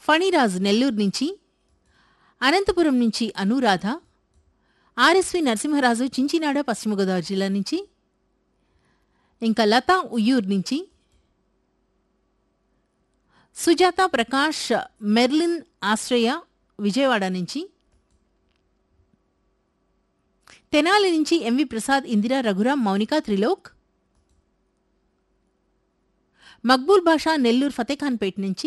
ఫణిరాజ్ నెల్లూరు నుంచి అనంతపురం నుంచి అనురాధ ఆర్ఎస్వి నరసింహరాజు చించినాడ పశ్చిమ గోదావరి జిల్లా నుంచి ఇంకా లతా ఉయ్యూరు నుంచి సుజాత ప్రకాష్ మెర్లిన్ ఆశ్రయ విజయవాడ నుంచి తెనాలి నుంచి ఎంవి ప్రసాద్ ఇందిరా రఘురాం మౌనిక త్రిలోక్ మక్బూల్ బాషా నెల్లూరు ఫతేఖాన్పేట నుంచి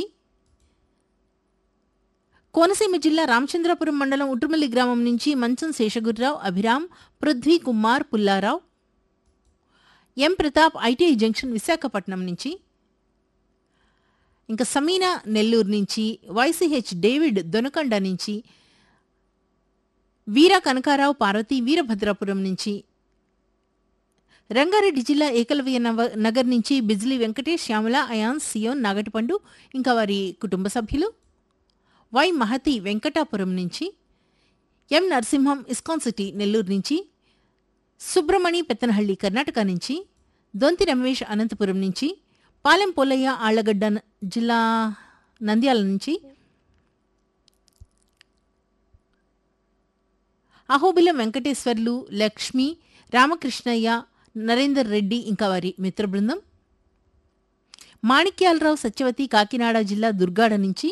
కోనసీమ జిల్లా రామచంద్రపురం మండలం ఉట్రుమల్లి గ్రామం నుంచి Mancham Seshagurrao Abhiram Prithvi Kumar Pullarao M Pratap ITI junction Visakhapatnam నుంచి ఇంకా సమీనా నెల్లూరు నుంచి వైసీహెచ్ డేవిడ్ దొనకొండ నుంచి వీర కనకారావు పార్వతి వీరభద్రాపురం నుంచి రంగారెడ్డి జిల్లా ఏకలవ్య నవ నగర్ నుంచి బిజ్లీ వెంకటేష్ శ్యామల అయాన్ సియోన్ నాగటిపండు ఇంకా వారి కుటుంబ సభ్యులు వై మహతి వెంకటాపురం నుంచి M Narasimham ISKCON city Nellore నుంచి సుబ్రమణి పెత్తనహళ్లి కర్ణాటక నుంచి దొంతి రమేష్ అనంతపురం నుంచి పాలెం పోలయ్య ఆళ్లగడ్డ న- జిల్లా నంద్యాల నుంచి అహోబిలం వెంకటేశ్వర్లు లక్ష్మి రామకృష్ణయ్య నరేందర్ రెడ్డి ఇంకా వారి మిత్ర బృందం మాణిక్యాలరావు సత్యవతి కాకినాడ జిల్లా దుర్గాడ నుంచి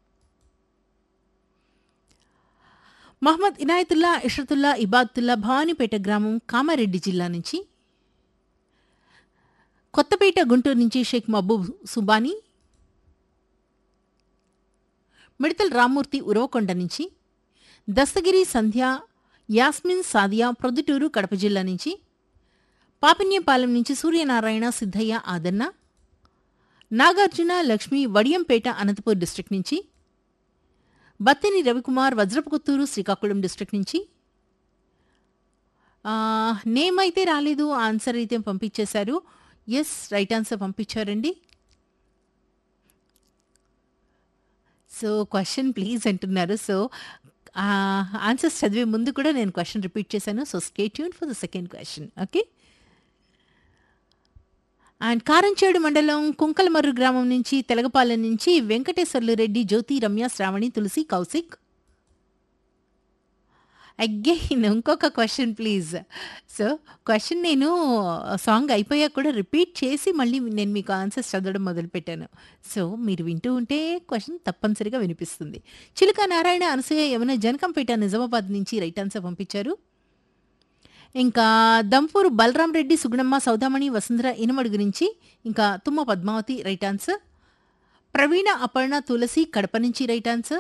మహమ్మద్ ఇనాయతుల్లా ఇషరతుల్లా ఇబాతుల్లా భవానీపేట గ్రామం కామారెడ్డి జిల్లా నుంచి కొత్తపేట గుంటూరు నుంచి షేక్ మహబూబ్ సుబానీ మిడతల్ రామ్మూర్తి ఉరవకొండ నుంచి దస్తగిరి సంధ్య యాస్మిన్ సాదియా ప్రొద్దుటూరు కడప జిల్లా నుంచి పాపిన్యపాలెం నుంచి సూర్యనారాయణ సిద్ధయ్య ఆదన్న నాగార్జున లక్ష్మి వడియంపేట అనంతపూర్ డిస్ట్రిక్ట్ నుంచి బత్తిని రవికుమార్ వజ్రపుకొత్తూరు శ్రీకాకుళం డిస్ట్రిక్ట్ నుంచి ఆ, నేమ్ అయితే రాలేదు ఆన్సర్ అయితే పంపించేశారు ఎస్ రైట్ ఆన్సర్ పంపించారండి సో క్వశ్చన్ ప్లీజ్ అంటున్నారు సో ఆన్సర్స్ చదివే ముందు కూడా నేను క్వశ్చన్ రిపీట్ చేశాను so stay tune for the second question okay and Karamchedu మండలం కుంకలమర్రు గ్రామం నుంచి తెలగపాలెం నుంచి వెంకటేశ్వర్లు రెడ్డి జ్యోతి రమ్య శ్రావణి తులసి కౌశిక్ అగైన్ ఇంకొక క్వశ్చన్ ప్లీజ్ సో క్వశ్చన్ నేను సాంగ్ అయిపోయాక కూడా రిపీట్ చేసి మళ్ళీ నేను మీకు ఆన్సర్స్ చదవడం మొదలుపెట్టాను సో మీరు వింటూ ఉంటే క్వశ్చన్ తప్పనిసరిగా వినిపిస్తుంది చిలుక నారాయణ అనసూయ యమున జనకంపేట నిజామాబాద్ నుంచి రైట్ ఆన్సర్ పంపించారు ఇంకా దంపూరు బలరాం రెడ్డి సుగుణమ్మ సౌదామణి వసుంధర ఇనమడుగు నుంచి ఇంకా తుమ్మ పద్మావతి రైట్ ఆన్సర్ ప్రవీణ అపర్ణ తులసి కడప నుంచి right answer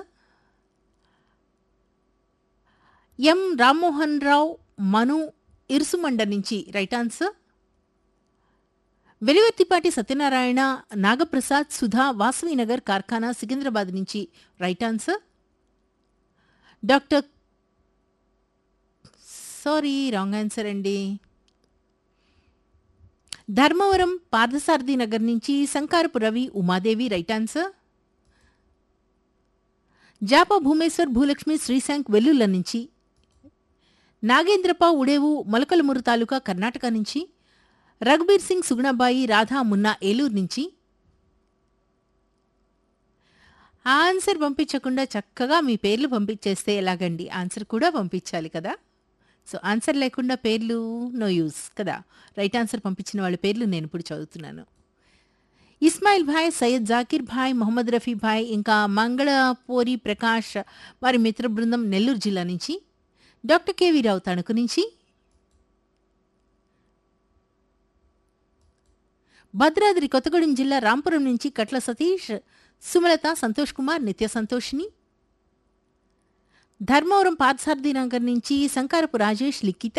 M Rammohan Rao Manu Irusumanda నుంచి రైట్ ఆన్సర్ వెలివర్తిపాటి సత్యనారాయణ నాగప్రసాద్ సుధా వాసవినగర్ కార్ఖానా సికింద్రాబాద్ నుంచి right answer doctor sorry wrong answer అండి ధర్మవరం పార్థసారథి నగర్ నుంచి శంకారపు రవి ఉమాదేవి రైట్ ఆన్సర్ జాపా భూమేశ్వర్ భూలక్ష్మి శ్రీశాంక్ వెల్లుల్ల నుంచి నాగేంద్రప ఉడేవు మొలకలమూరు తాలూకా కర్ణాటక నుంచి రఘుబీర్ సింగ్ సుగుణబాయి రాధా మున్నా ఏలూరు నుంచి ఆన్సర్ పంపించకుండా చక్కగా మీ పేర్లు పంపించేస్తే ఎలాగండి ఆన్సర్ కూడా పంపించాలి కదా సో ఆన్సర్ లేకుండా పేర్లు నో యూస్ కదా రైట్ ఆన్సర్ పంపించిన వాళ్ళ పేర్లు నేను ఇప్పుడు చదువుతున్నాను ఇస్మాయిల్ భాయ్ సయ్యద్ జాకిర్ భాయ్ మొహమ్మద్ రఫీ భాయ్ ఇంకా మంగళపోరి ప్రకాష్ వారి మిత్ర బృందం నెల్లూరు జిల్లా నుంచి డాక్టర్ కేవీ రావు తణుకు నుంచి భద్రాద్రి కొత్తగూడెం జిల్లా రాంపురం నుంచి కట్ల సతీష్ సుమలత సంతోష్ కుమార్ నిత్య సంతోషిని ధర్మవరం పార్థసారథి నగర్ నుంచి శంకారపు రాజేష్ లిఖిత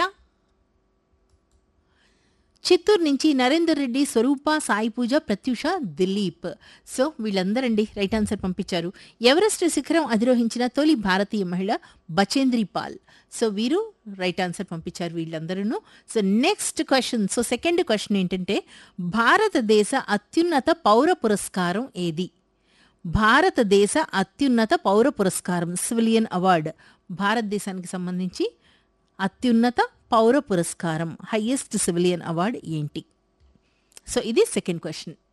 చిత్తూరు నుంచి నరేందర్ రెడ్డి స్వరూప సాయి పూజ ప్రత్యూష దిలీప్ సో వీళ్ళందరండి రైట్ ఆన్సర్ పంపించారు ఎవరెస్ట్ శిఖరం అధిరోహించిన తొలి భారతీయ మహిళ బచేంద్రి పాల్ సో వీరు రైట్ ఆన్సర్ పంపించారు వీళ్ళందరూ so next question so second question ఏంటంటే భారతదేశ అత్యున్నత పౌర పురస్కారం ఏది భారతదేశ అత్యున్నత పౌర పురస్కారం సివిలియన్ అవార్డ్ భారతదేశానికి సంబంధించి అత్యున్నత పౌర పురస్కారం హయ్యెస్ట్ సివిలియన్ అవార్డ్ ఏంటి సో ఇది సెకండ్ క్వశ్చన్